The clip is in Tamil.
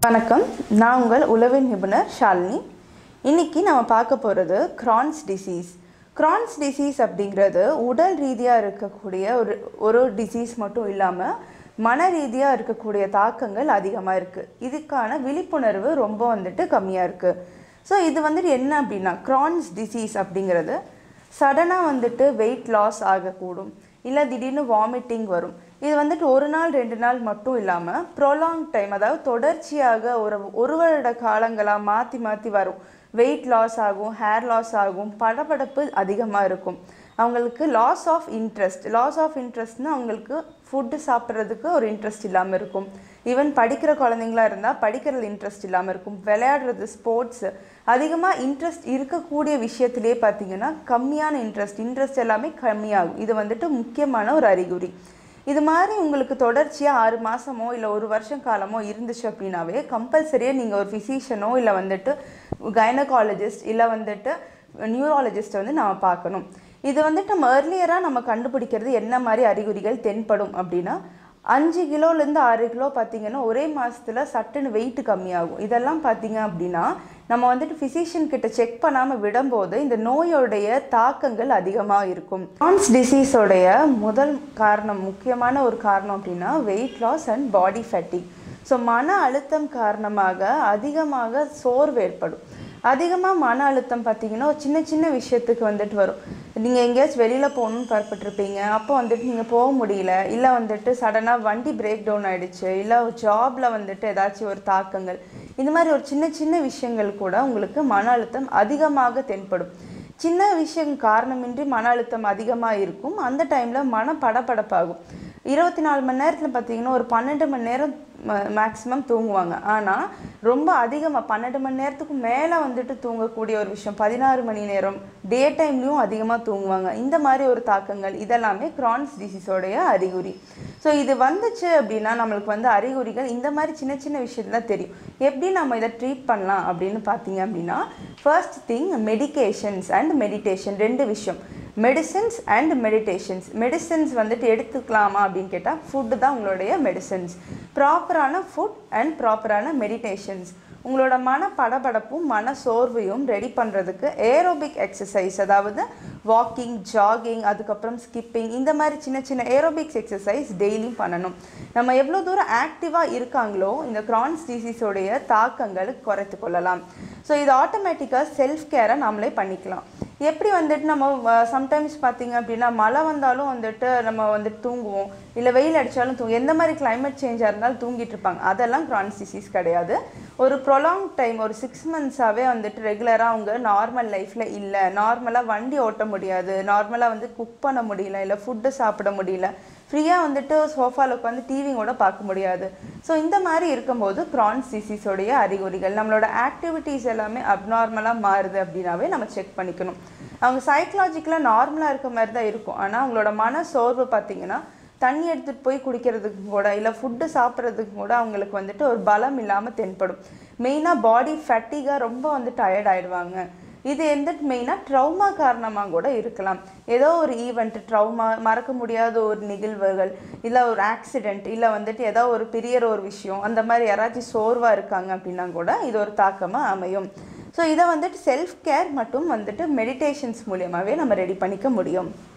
வணக்கம் நான் உங்கள் உளவியல் நிபுணர் ஷாலினி இன்னைக்கு நம்ம பார்க்க போகிறது கிரான்ஸ் டிசீஸ் கிரான்ஸ் டிசீஸ் அப்படிங்கிறது உடல் ரீதியாக இருக்கக்கூடிய ஒரு ஒரு டிசீஸ் மட்டும் இல்லாமல் மன ரீதியாக இருக்கக்கூடிய தாக்கங்கள் அதிகமாக இருக்குது இதுக்கான விழிப்புணர்வு ரொம்ப வந்துட்டு கம்மியாக இருக்குது ஸோ இது வந்துட்டு என்ன அப்படின்னா கிரான்ஸ் டிசீஸ் அப்படிங்கிறது சடனாக வந்துட்டு வெயிட் லாஸ் ஆகக்கூடும் இல்லை திடீர்னு வாமிட்டிங் வரும் இது வந்துட்டு ஒரு நாள் ரெண்டு நாள் மட்டும் இல்லாமல் ப்ரொலாங் டைம் அதாவது தொடர்ச்சியாக ஒரு ஒரு வருட காலங்களாக மாற்றி மாற்றி வரும் வெயிட் லாஸ் ஆகும் ஹேர் லாஸ் ஆகும் படபடப்பு அதிகமாக இருக்கும் அவங்களுக்கு loss of interest loss of இன்ட்ரெஸ்ட்னா அவங்களுக்கு ஃபுட்டு சாப்பிட்றதுக்கு ஒரு இன்ட்ரெஸ்ட் இல்லாமல் இருக்கும் ஈவன் படிக்கிற குழந்தைங்களா இருந்தால் படிக்கிறது இன்ட்ரெஸ்ட் இல்லாமல் இருக்கும் விளையாடுறது ஸ்போர்ட்ஸு அதிகமாக இன்ட்ரெஸ்ட் இருக்கக்கூடிய விஷயத்திலே பார்த்தீங்கன்னா கம்மியான இன்ட்ரெஸ்ட் இன்ட்ரெஸ்ட் எல்லாமே கம்மியாகும் இது வந்துட்டு முக்கியமான ஒரு அறிகுறி இது மாதிரி உங்களுக்கு தொடர்ச்சியாக ஆறு மாதமோ இல்லை ஒரு வருஷம் காலமோ இருந்துச்சு அப்படின்னாவே கம்பல்சரியாக நீங்கள் ஒரு ஃபிசிஷியனோ இல்லை வந்துட்டு கைனகாலஜிஸ்ட் இல்லை வந்துட்டு நியூராலஜிஸ்ட்டை வந்து நம்ம பார்க்கணும் இது வந்துட்டு நம்ம ஏர்லியராக நம்ம கண்டுபிடிக்கிறது என்ன மாதிரி அறிகுறிகள் தென்படும் அப்படின்னா அஞ்சு கிலோலேருந்து ஆறு கிலோ பார்த்தீங்கன்னா ஒரே மாதத்தில் சட்டுன்னு வெயிட் கம்மியாகும் இதெல்லாம் பார்த்தீங்க அப்படின்னா நம்ம வந்துட்டு ஃபிசிஷியன் கிட்ட செக் பண்ணாமல் விடும்போது இந்த நோயோடைய தாக்கங்கள் அதிகமாக இருக்கும் கான்ஸ் டிசீஸோடைய முதல் காரணம் முக்கியமான ஒரு காரணம் அப்படின்னா weight loss and body fatigue so மன அழுத்தம் காரணமாக அதிகமாக சோர்வு ஏற்படும் அதிகமாக மன அழுத்தம் பார்த்தீங்கன்னா ஒரு சின்ன சின்ன விஷயத்துக்கு வந்துட்டு வரும் நீங்கள் எங்கேயாச்சும் வெளியில் போகணும்னு புறப்பட்டிருப்பீங்க அப்போ வந்துட்டு நீங்கள் போக முடியல இல்லை வந்துட்டு சடனாக வண்டி பிரேக் டவுன் ஆகிடுச்சு இல்லை ஜாபில் வந்துட்டு ஏதாச்சும் ஒரு தாக்கங்கள் இந்த மாதிரி ஒரு சின்ன சின்ன விஷயங்கள் கூட உங்களுக்கு மன அழுத்தம் அதிகமாக தென்படும் சின்ன விஷயம் காரணமின்றி மன அழுத்தம் அதிகமாக இருக்கும் அந்த டைமில் மன படபடப்பாகும் இருபத்தி நாலு மணி நேரத்தில் பார்த்தீங்கன்னா ஒரு பன்னெண்டு மணி நேரம் மேக்ஸிமம் தூங்குவாங்க ஆனால் ரொம்ப அதிகமாக பன்னெண்டு மணி நேரத்துக்கு மேலே வந்துட்டு தூங்கக்கூடிய ஒரு விஷயம் பதினாறு மணி நேரம் டே டைம்லேயும் அதிகமாக தூங்குவாங்க இந்த மாதிரி ஒரு தாக்கங்கள் இதெல்லாமே கிரான்ஸ் டிசீஸோடைய அறிகுறி ஸோ இது வந்துச்சு அப்படின்னா நம்மளுக்கு வந்து அறிகுறிகள் இந்த மாதிரி சின்ன சின்ன விஷயத்துல தெரியும் எப்படி நம்ம இதை ட்ரீட் பண்ணலாம் அப்படின்னு பார்த்தீங்க அப்படின்னா first thing medications and meditation ரெண்டு விஷயம் மெடிசன்ஸ் அண்ட் மெடிடேஷன்ஸ் மெடிசன்ஸ் வந்துட்டு எடுத்துக்கலாமா அப்படின்னு கேட்டால் ஃபுட்டு தான் உங்களுடைய மெடிசன்ஸ் ப்ராப்பரான ஃபுட் அண்ட் ப்ராப்பரான மெடிடேஷன்ஸ் உங்களோட மன படபடப்பும் மன சோர்வையும் ரெடி பண்ணுறதுக்கு ஏரோபிக் எக்ஸசைஸ் அதாவது வாக்கிங் ஜாகிங் அதுக்கப்புறம் ஸ்கிப்பிங் இந்த மாதிரி சின்ன சின்ன ஏரோபிக்ஸ் எக்ஸசைஸ் டெய்லியும் பண்ணணும் நம்ம எவ்வளோ தூரம் ஆக்டிவாக இருக்காங்களோ இந்த கிரான்ஸ் டிசீஸோடைய தாக்கங்கள் குறைத்து கொள்ளலாம் ஸோ இது ஆட்டோமேட்டிக்காக செல்ஃப் கேரை நாமளே பண்ணிக்கலாம் எப்படி வந்துட்டு நம்ம சம்டைம்ஸ் பார்த்தீங்க அப்படின்னா மழை வந்தாலும் வந்துட்டு நம்ம வந்துட்டு தூங்குவோம் இல்லை வெயில் அடித்தாலும் தூங்கும் எந்த மாதிரி கிளைமேட் சேஞ்சாக இருந்தாலும் தூங்கிட்டு இருப்பாங்க அதெல்லாம் கிரான்ஸ் டிசீஸ் கிடையாது ஒரு ப்ரொலாங் டைம் ஒரு சிக்ஸ் மந்த்ஸாகவே வந்துட்டு ரெகுலராக அவங்க நார்மல் லைஃப்பில் இல்லை நார்மலாக வண்டி ஓட்ட முடியாது நார்மலாக வந்து குக் பண்ண முடியல இல்லை ஃபுட்டு சாப்பிட முடியல ஃப்ரீயாக வந்துட்டு சோஃபாவில் உட்காந்து டிவி கூட பார்க்க முடியாது ஸோ இந்த மாதிரி இருக்கும்போது க்ரான்ஸ் டிசீஸோடைய அறிகுறிகள் நம்மளோட ஆக்டிவிட்டீஸ் எல்லாமே அப்நார்மலாக மாறுது அப்படின்னாவே நம்ம செக் பண்ணிக்கணும் அவங்க சைக்கலாஜிக்கலாக நார்மலாக இருக்க மாதிரி தான் இருக்கும் ஆனால் அவங்களோட மன சோர்வு பார்த்தீங்கன்னா தண்ணி எடுத்துகிட்டு போய் குடிக்கிறதுக்கு கூட இல்லை ஃபுட்டு சாப்பிட்றதுக்கு கூட அவங்களுக்கு வந்துட்டு ஒரு பலம் இல்லாமல் தென்படும் மெயினாக பாடி ஃபேட்டிகாக ரொம்ப வந்து டயர்ட் ஆகிடுவாங்க இது எந்த மெயினாக ட்ரௌமா காரணமாக கூட இருக்கலாம் ஏதோ ஒரு ஈவெண்ட் ட்ரௌமா மறக்க முடியாத ஒரு நிகழ்வுகள் இல்லை ஒரு ஆக்சிடெண்ட் இல்லை வந்துட்டு ஏதோ ஒரு பெரிய ஒரு விஷயம் அந்த மாதிரி யாராச்சும் சோர்வாக இருக்காங்க அப்படின்னா கூட இது ஒரு தாக்கமாக அமையும் ஸோ இதை வந்துட்டு செல்ஃப் கேர் மற்றும் வந்துட்டு மெடிடேஷன்ஸ் மூலியமாகவே நம்ம ரெடி பண்ணிக்க முடியும்